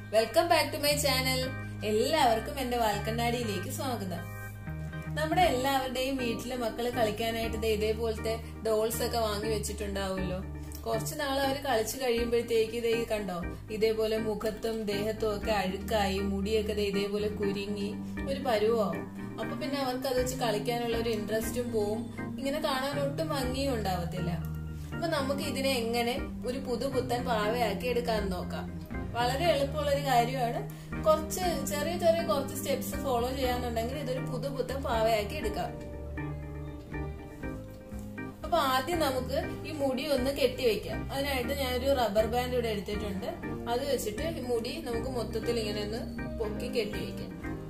welcome back to my channel എല്ലാവർക്കും എന്റെ വാൽക്കണ്ണാടിയിലേക്ക് സ്വാഗതം നമ്മുടെ എല്ലാവരുടെയും വീട്ടിലെ മക്കള് കളിക്കാനായിട്ട് ദേ ഇതേപോലത്തെ ഡോൾസ് ഒക്കെ വാങ്ങി വെച്ചിട്ടുണ്ടാവുമല്ലോ കുറച്ച് നാൾ അവർ കളിച്ചു കഴിയുമ്പോഴത്തേക്ക് ഇതേ കണ്ടോ ഇതേപോലെ മുഖത്തും ദേഹത്തും ഒക്കെ അഴുക്കായി മുടിയൊക്കെ ദേ ഇതേപോലെ കുരുങ്ങി ഒരു പരുവാവും അപ്പൊ പിന്നെ അവർക്ക് അത് വെച്ച് കളിക്കാനുള്ള ഒരു ഇൻട്രസ്റ്റും പോവും ഇങ്ങനെ കാണാൻ ഒട്ടും ഭംഗിയും ഉണ്ടാവത്തില്ല അപ്പൊ നമുക്ക് ഇതിനെ എങ്ങനെ ഒരു പുതുപുത്തൻ പാവയാക്കി എടുക്കാൻ നോക്കാം വളരെ എളുപ്പമുള്ള ഒരു കാര്യമാണ് കുറച്ച് ചെറിയ ചെറിയ കുറച്ച് സ്റ്റെപ്സ് ഫോളോ ചെയ്യാന്നുണ്ടെങ്കിൽ ഇതൊരു പുതുപുത്തൻ പാവയാക്കി എടുക്കാം അപ്പൊ ആദ്യം നമുക്ക് ഈ മുടി ഒന്ന് കെട്ടിവെക്കാം അതിനായിട്ട് ഞാനൊരു റബ്ബർ ബാൻഡ് ഇവിടെ എടുത്തിട്ടുണ്ട് അത് വെച്ചിട്ട് ഈ മുടി നമുക്ക് മൊത്തത്തിൽ ഇങ്ങനെ ഒന്ന് പൊക്കി കെട്ടിവെക്കാം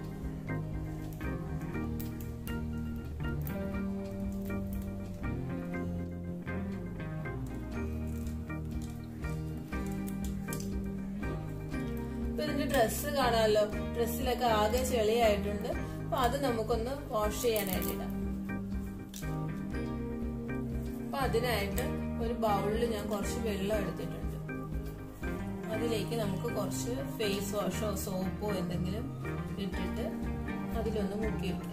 ഇപ്പൊ ഇതിന്റെ ഡ്രസ്സ് കാണാമല്ലോ ഡ്രസ്സിലൊക്കെ ആകെ ചെളിയായിട്ടുണ്ട് അപ്പൊ അത് നമുക്കൊന്ന് വാഷ് ചെയ്യാനായിട്ട് ഇടാം അപ്പൊ അതിനായിട്ട് ഒരു ബൗളിൽ ഞാൻ കുറച്ച് വെള്ളം എടുത്തിട്ടുണ്ട് അതിലേക്ക് നമുക്ക് കുറച്ച് ഫേസ് വാഷോ സോപ്പോ എന്തെങ്കിലും ഇട്ടിട്ട് അതിലൊന്ന് മുക്കി വെക്കാം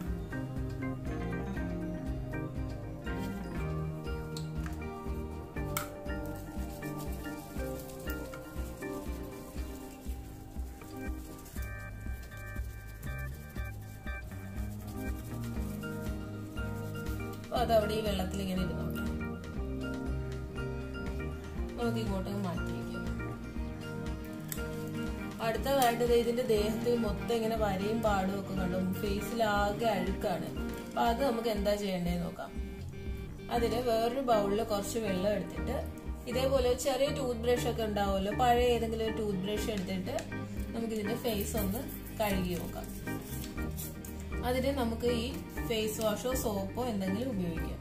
അപ്പൊ അതവിടെ ഈ വെള്ളത്തിൽ ഇങ്ങനെ ഇരുന്നോട്ടെ നമുക്ക് ഇങ്ങോട്ട് മാറ്റി വയ്ക്കാം അടുത്തതായിട്ട് ദേ ഇതിന്റെ ദേഹത്തിൽ മൊത്തം ഇങ്ങനെ വരയും പാടും ഒക്കെ കണ്ടു ഫേസിൽ ആകെ അഴുക്കാണ് അപ്പൊ അത് നമുക്ക് എന്താ ചെയ്യേണ്ടതെന്ന് നോക്കാം അതിന് വേറൊരു ബൗളിൽ കുറച്ച് വെള്ളം എടുത്തിട്ട് ഇതേപോലെ ഒരു ചെറിയ ടൂത്ത് ബ്രഷ് ഒക്കെ ഉണ്ടാവുമല്ലോ പഴയ ഏതെങ്കിലും ഒരു ടൂത്ത് ബ്രഷ് എടുത്തിട്ട് നമുക്ക് ഇതിന്റെ ഫേസ് ഒന്ന് കഴുകി നോക്കാം അതിന് നമുക്ക് ഈ ഫേസ് വാഷോ സോപ്പോ എന്തെങ്കിലും ഉപയോഗിക്കാം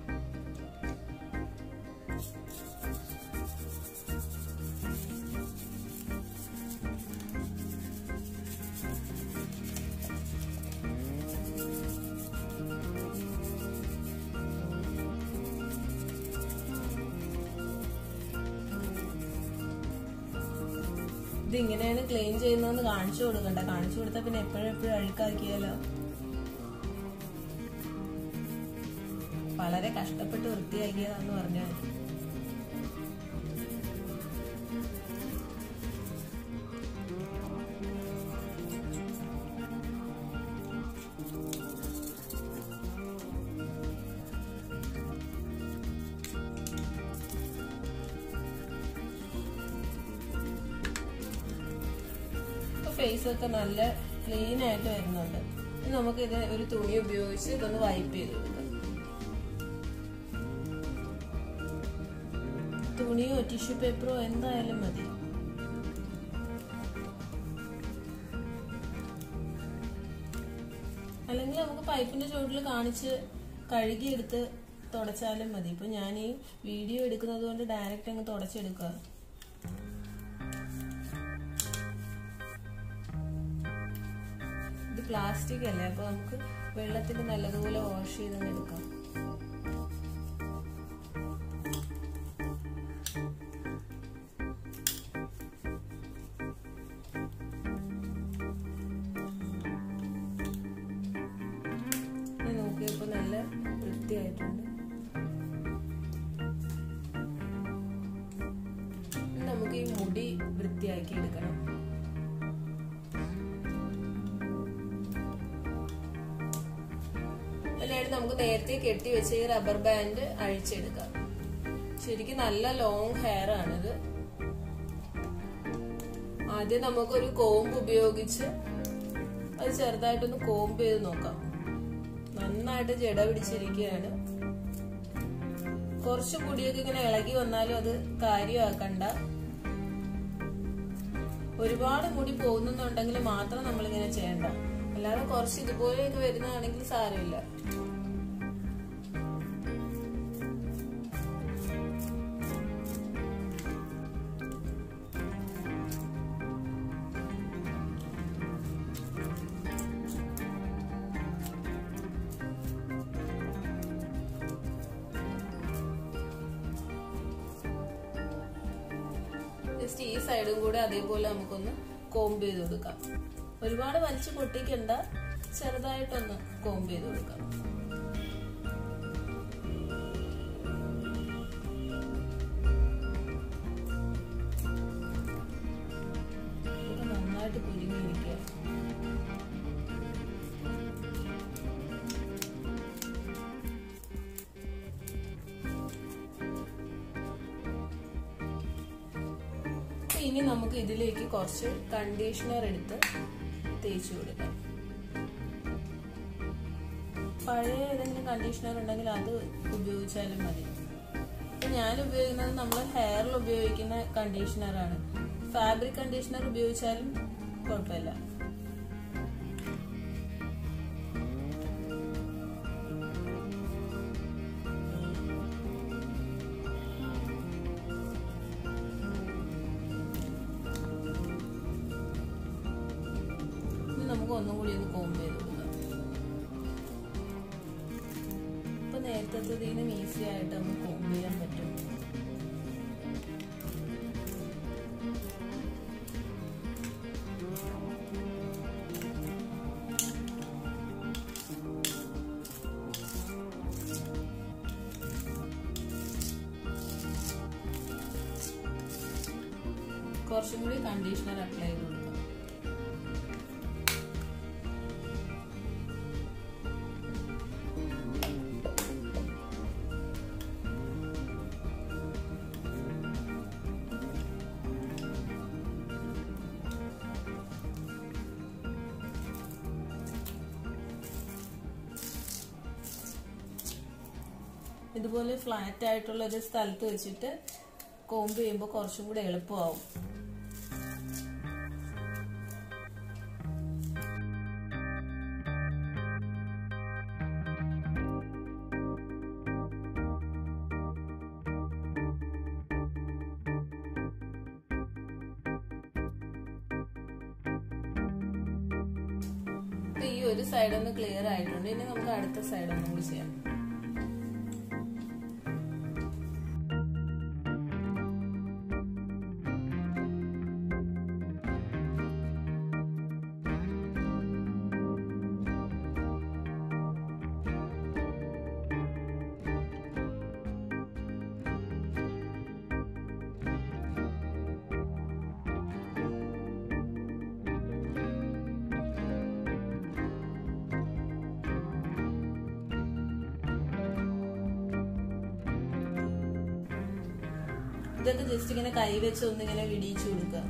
ഇത് ഇങ്ങനെയാണ് ക്ലീൻ ചെയ്യുന്നതെന്ന് കാണിച്ചു കൊടുക്കണ്ട കാണിച്ചു കൊടുത്താൽ പിന്നെ എപ്പോഴും എപ്പോഴും അഴുക്കാക്കിയാലോ വളരെ കഷ്ടപ്പെട്ട് വൃത്തിയാക്കിയതാന്ന് പറഞ്ഞാൽ മതി ഫേസ് ഒക്കെ നല്ല ക്ലീൻ ആയിട്ട് വരുന്നുണ്ട് ഇനി നമുക്ക് ഇത് ഒരു തുണി ഉപയോഗിച്ച് ഇതൊന്ന് വൈപ്പ് ചെയ്ത് കൊടുക്കാം തുണിയോ ടിഷ്യൂ പേപ്പറോ എന്തായാലും മതി അല്ലെങ്കിൽ നമുക്ക് പൈപ്പിന്റെ ചുവട്ടിൽ കാണിച്ച് കഴുകിയെടുത്ത് തുടച്ചാലും മതി ഇപ്പൊ ഞാൻ ഈ വീഡിയോ എടുക്കുന്നത് കൊണ്ട് ഡയറക്റ്റ് അങ്ങ് തുടച്ചെടുക്കുക ഇത് പ്ലാസ്റ്റിക് അല്ലേ അപ്പൊ നമുക്ക് വെള്ളത്തിൽ നല്ലതുപോലെ വാഷ് ചെയ്തങ്ങ് എടുക്കാം നോക്കിയപ്പോ നല്ല വൃത്തിയായിട്ടുണ്ട് നമുക്ക് ഈ മുടി വൃത്തിയാക്കി എടുക്കണം അതിനായിട്ട് നമുക്ക് നേരത്തെ കെട്ടി വെച്ച ഈ റബ്ബർ ബാൻഡ് അഴിച്ചെടുക്കാം ശരിക്കും നല്ല ലോങ് ഹെയർ ആണിത് ആദ്യം നമുക്കൊരു കോമ്പ് ഉപയോഗിച്ച് അത് ചെറുതായിട്ടൊന്ന് കോമ്പ് ചെയ്ത് നോക്കാം നന്നായിട്ട് ജട പിടിച്ചിരിക്കുകയാണ് കുറച്ച് മുടിയൊക്കെ ഇങ്ങനെ ഇളകി വന്നാലും അത് കാര്യമാക്കണ്ട ഒരുപാട് മുടി പോകുന്നുണ്ടെങ്കിൽ മാത്രം നമ്മളിങ്ങനെ ചെയ്യണ്ട അല്ലാതെ കുറച്ച് ഇതുപോലെയൊക്കെ വരുന്നതാണെങ്കിൽ സാരമില്ല ജസ്റ്റ് ഈ സൈഡും കൂടെ അതേപോലെ നമുക്കൊന്ന് കോംബ് ചെയ്ത് കൊടുക്കാം ഒരുപാട് വലിച്ചു പൊട്ടിക്കണ്ട ചെറുതായിട്ടൊന്ന് കോംബ് ചെയ്ത് കൊടുക്കാം ഇത് നന്നായിട്ട് കുരുങ്ങിയിരിക്കുക അപ്പൊ ഇനി നമുക്ക് ഇതിലേക്ക് കുറച്ച് കണ്ടീഷണർ എടുത്ത് തേച്ച് കൊടുക്കാം പഴയ ഏതെങ്കിലും കണ്ടീഷണർ ഉണ്ടെങ്കിൽ അത് ഉപയോഗിച്ചാലും മതി ഇപ്പൊ ഞാൻ ഉപയോഗിക്കുന്നത് നമ്മൾ ഹെയറിൽ ഉപയോഗിക്കുന്ന കണ്ടീഷണറാണ് ഫാബ്രിക് കണ്ടീഷണർ ഉപയോഗിച്ചാലും കുഴപ്പമില്ല ഇനി നമുക്ക് ഒന്നും കൂടി ഒന്ന് കോംബ് ചെയ്ത് കൊടുക്കാം ഇപ്പൊ നേരത്തെ ഈസി ആയിട്ട് നമുക്ക് കോംബ് ചെയ്യാൻ പറ്റും കുറച്ചും കൂടി കണ്ടീഷണർ അപ്ലൈ ചെയ്ത് കൊടുക്കാം ഇതുപോലെ ഫ്ലാറ്റ് ആയിട്ടുള്ള ഒരു സ്ഥലത്ത് വെച്ചിട്ട് കോംബ് ചെയ്യുമ്പോൾ കുറച്ചും കൂടെ എളുപ്പമാവും ഇപ്പൊ ഈ ഒരു സൈഡ് ഒന്ന് ക്ലിയർ ആയിട്ടുണ്ട് ഇനി നമുക്ക് അടുത്ത സൈഡ് ഒന്നും കൂടി ചെയ്യാം ഇതൊക്കെ ജസ്റ്റ് ഇങ്ങനെ കൈ വെച്ച് ഒന്നിങ്ങനെ വിടിയിച്ചു കൊടുക്കുക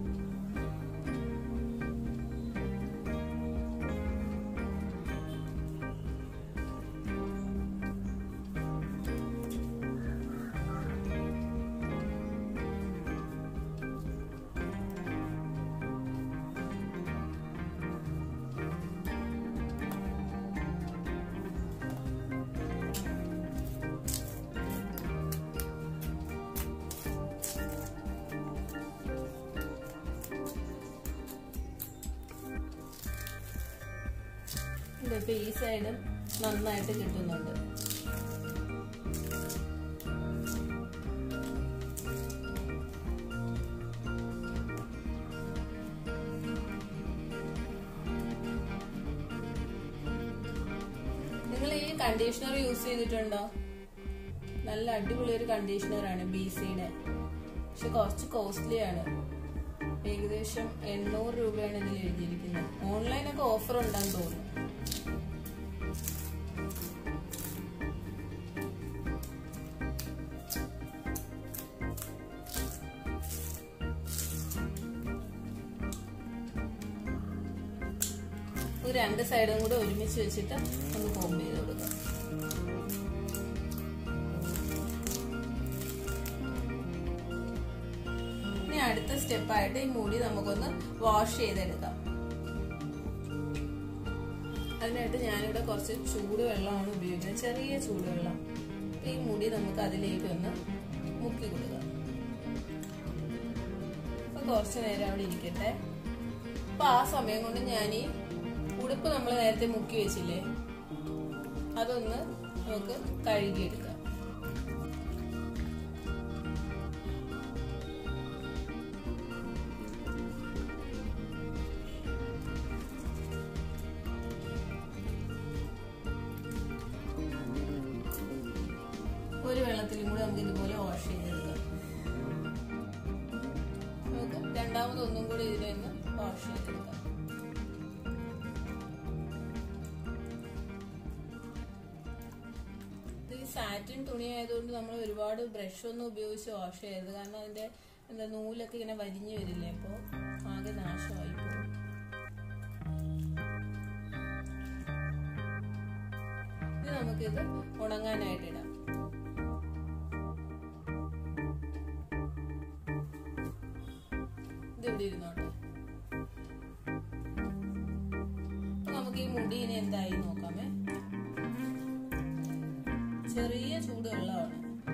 ഇതിപ്പോ ഈ സൈഡും നന്നായിട്ട് കിട്ടുന്നുണ്ട് നിങ്ങൾ ഈ കണ്ടീഷണർ യൂസ് ചെയ്തിട്ടുണ്ടോ നല്ല അടിപൊളി ഒരു കണ്ടീഷണറാണ് ബി സിയുടെ പക്ഷെ കുറച്ച് കോസ്റ്റ്ലി ആണ് ഏകദേശം എണ്ണൂറ് രൂപയാണ് ഇതിൽ എഴുതിയിരിക്കുന്നത് ഓൺലൈനൊക്കെ ഓഫർ ഉണ്ടെന്ന് തോന്നുന്നു ഇത് രണ്ട് സൈഡും കൂടെ ഒരുമിച്ച് വെച്ചിട്ട് ഒന്ന് കോംബ് ചെയ്ത് കൊടുക്കാം ഇനി അടുത്ത സ്റ്റെപ്പായിട്ട് ഈ മുടി നമുക്കൊന്ന് വാഷ് ചെയ്തെടുക്കാം അതിനായിട്ട് ഞാനിവിടെ കുറച്ച് ചൂടുവെള്ളമാണ് ഉപയോഗിക്കുന്നത് ചെറിയ ചൂടുവെള്ളം ഈ മുടി നമുക്ക് അതിലേക്ക് ഒന്ന് മുക്കി കൊടുക്കാം അപ്പൊ കുറച്ച് നേരം അവിടെ ഇരിക്കട്ടെ അപ്പൊ ആ സമയം കൊണ്ട് ഞാൻ ഈ ഉടുപ്പ് നമ്മൾ നേരത്തെ മുക്കി വെച്ചില്ലേ അതൊന്ന് നമുക്ക് കഴുകിയെടുക്കാം കൂടി നമുക്ക് ഇതുപോലെ വാഷ് ചെയ്തെടുക്കാം നമുക്ക് രണ്ടാമത് ഒന്നും കൂടി ഇതിനെ ഒന്ന് വാഷ് ചെയ്തെടുക്കാം ഇത് ഈ സാറ്റിൻ തുണി ആയതുകൊണ്ട് നമ്മൾ ഒരുപാട് ബ്രഷ് ഒന്നും ഉപയോഗിച്ച് വാഷ് ചെയ്യരുത് കാരണം അതിന്റെ എന്താ നൂലൊക്കെ ഇങ്ങനെ വലിഞ്ഞു വരില്ലേ അപ്പോൾ ആകെ നാശമായി പോകും ഇനി നമുക്കിത് ഉണങ്ങാനായിട്ട് ഇടാം ഇത് ഇവിടെ ഇരുന്നോട്ടെ അപ്പൊ നമുക്ക് ഈ മുടി ഇനി എന്തായി നോക്കാമേ ചെറിയ ചൂടുവെള്ളമാണ്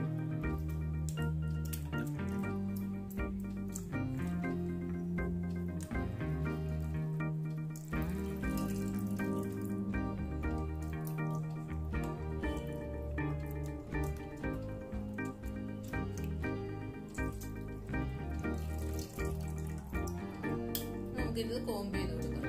നമുക്കിത് കോമ്പ് ചെയ്ത് കൊടുക്കാം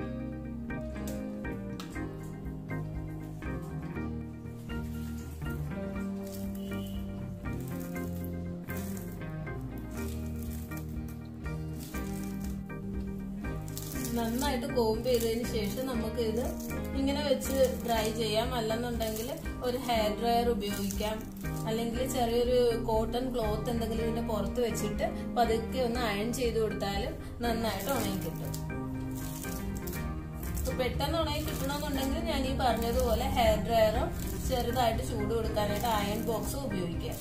നന്നായിട്ട് കോമ്പ് ചെയ്തതിന് ശേഷം നമുക്ക് ഇത് ഇങ്ങനെ വെച്ച് ഡ്രൈ ചെയ്യാം അല്ലെന്നുണ്ടെങ്കിൽ ഒരു ഹെയർ ഡ്രയർ ഉപയോഗിക്കാം അല്ലെങ്കിൽ ചെറിയൊരു കോട്ടൺ ക്ലോത്ത് എന്തെങ്കിലും ഇതിന്റെ പുറത്ത് വെച്ചിട്ട് പതുക്കെ ഒന്ന് അയൺ ചെയ്ത് കൊടുത്താലും നന്നായിട്ട് ഉണങ്ങി കിട്ടും ഇപ്പൊ പെട്ടെന്ന് ഉണങ്ങി കിട്ടണമെന്നുണ്ടെങ്കിൽ ഞാൻ ഈ പറഞ്ഞതുപോലെ ഹെയർ ഡ്രയറോ ചെറുതായിട്ട് ചൂട് കൊടുക്കാനായിട്ട് അയൺ ബോക്സോ ഉപയോഗിക്കാം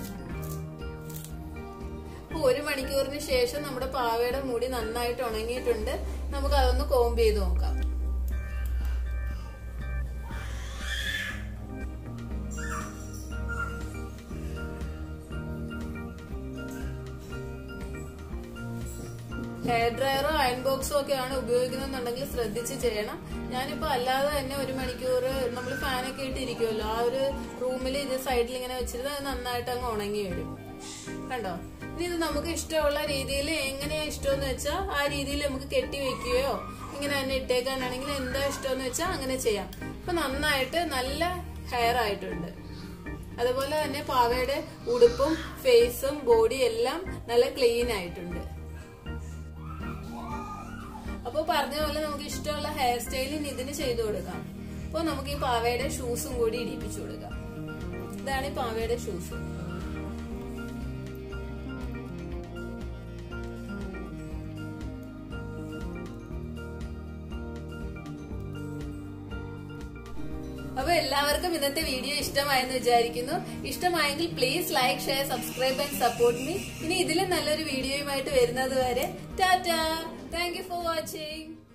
അപ്പൊ ഒരു മണിക്കൂറിന് ശേഷം നമ്മുടെ പാവയുടെ മുടി നന്നായിട്ട് ഉണങ്ങിയിട്ടുണ്ട് നമുക്ക് അതൊന്ന് കോമ്പ് ചെയ്ത് നോക്കാം ഹെയർ ഡ്രയറോ അയൺ ബോക്സോ ഒക്കെയാണ് ഉപയോഗിക്കുന്നുണ്ടെങ്കിൽ ശ്രദ്ധിച്ച് ചെയ്യണം ഞാനിപ്പോ അല്ലാതെ തന്നെ ഒരു മണിക്കൂർ നമ്മൾ ഫാനൊക്കെ ഇട്ടിരിക്കുമല്ലോ ആ ഒരു റൂമിൽ ഇത് സൈഡിൽ ഇങ്ങനെ വെച്ചിരുന്ന് അത് നന്നായിട്ട് അങ്ങ് ഉണങ്ങി വരും കണ്ടോ ഇനി ഇത് നമുക്ക് ഇഷ്ടമുള്ള രീതിയിൽ എങ്ങനെയാ ഇഷ്ടമെന്ന് വെച്ചാൽ ആ രീതിയിൽ നമുക്ക് കെട്ടി വെക്കുകയോ ഇങ്ങനെ തന്നെ ഇട്ടേക്കാനാണെങ്കിൽ എന്താ ഇഷ്ടമെന്ന് വെച്ചാൽ അങ്ങനെ ചെയ്യാം ഇപ്പൊ നന്നായിട്ട് നല്ല ഹെയർ ആയിട്ടുണ്ട് അതുപോലെ തന്നെ പാവയുടെ ഉടുപ്പും ഫേസും ബോഡി എല്ലാം നല്ല ക്ലീൻ ആയിട്ടുണ്ട് അപ്പൊ പറഞ്ഞ പോലെ നമുക്ക് ഇഷ്ടമുള്ള ഹെയർ സ്റ്റൈലിന് ഇതിന് ചെയ്തു കൊടുക്കാം അപ്പൊ നമുക്ക് ഈ പാവയുടെ ഷൂസും കൂടി ഇടിപ്പിച്ചു കൊടുക്കാം ഇതാണ് ഈ പാവയുടെ ഷൂസ് അപ്പൊ എല്ലാവർക്കും ഇന്നത്തെ വീഡിയോ ഇഷ്ടമായെന്ന് വിചാരിക്കുന്നു ഇഷ്ടമായെങ്കിൽ please like share subscribe and support me ഇനി ഇതിലും നല്ലൊരു വീഡിയോയുമായിട്ട് വരുന്നത് വരെ tata thank you for watching